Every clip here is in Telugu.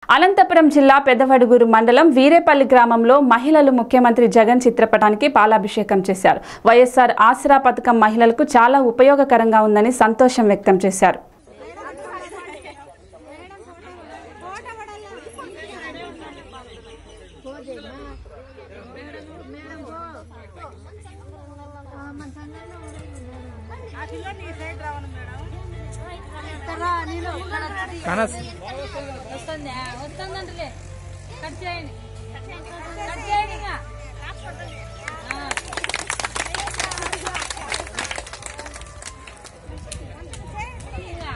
అనంతపురం జిల్లా పెదవడుగురు మండలం వీరేపల్లి గ్రామంలో మహిళలు ముఖ్యమంత్రి జగన్ చిత్రపటానికి పాలాభిషేకం చేశారు వైఎస్ఆర్ ఆసరా పథకం మహిళలకు చాలా ఉపయోగకరంగా ఉందని సంతోషం వ్యక్తం చేశారు వస్తుందా వస్తుందంటలే కట్ చేయండి కట్ చేయండి ఇంకా ఆ. ఇంకా.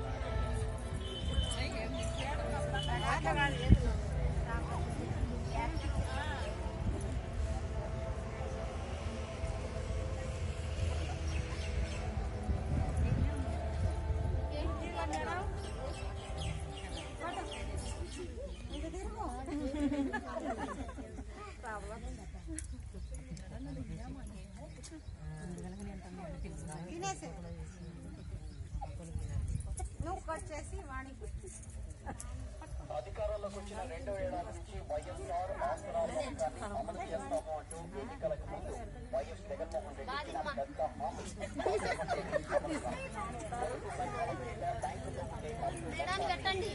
మేడం పెట్టండి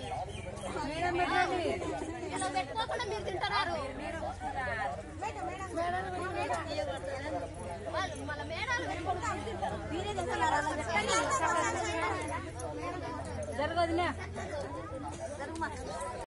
ఇలా పెట్టుకోకుండా మీరు తింటున్నారు వాళ్ళు మన మేడాలు పెట్టుకుంటే అవి తింటారు మీరే తింటున్నారు అలా పెట్టండి. జరగదులే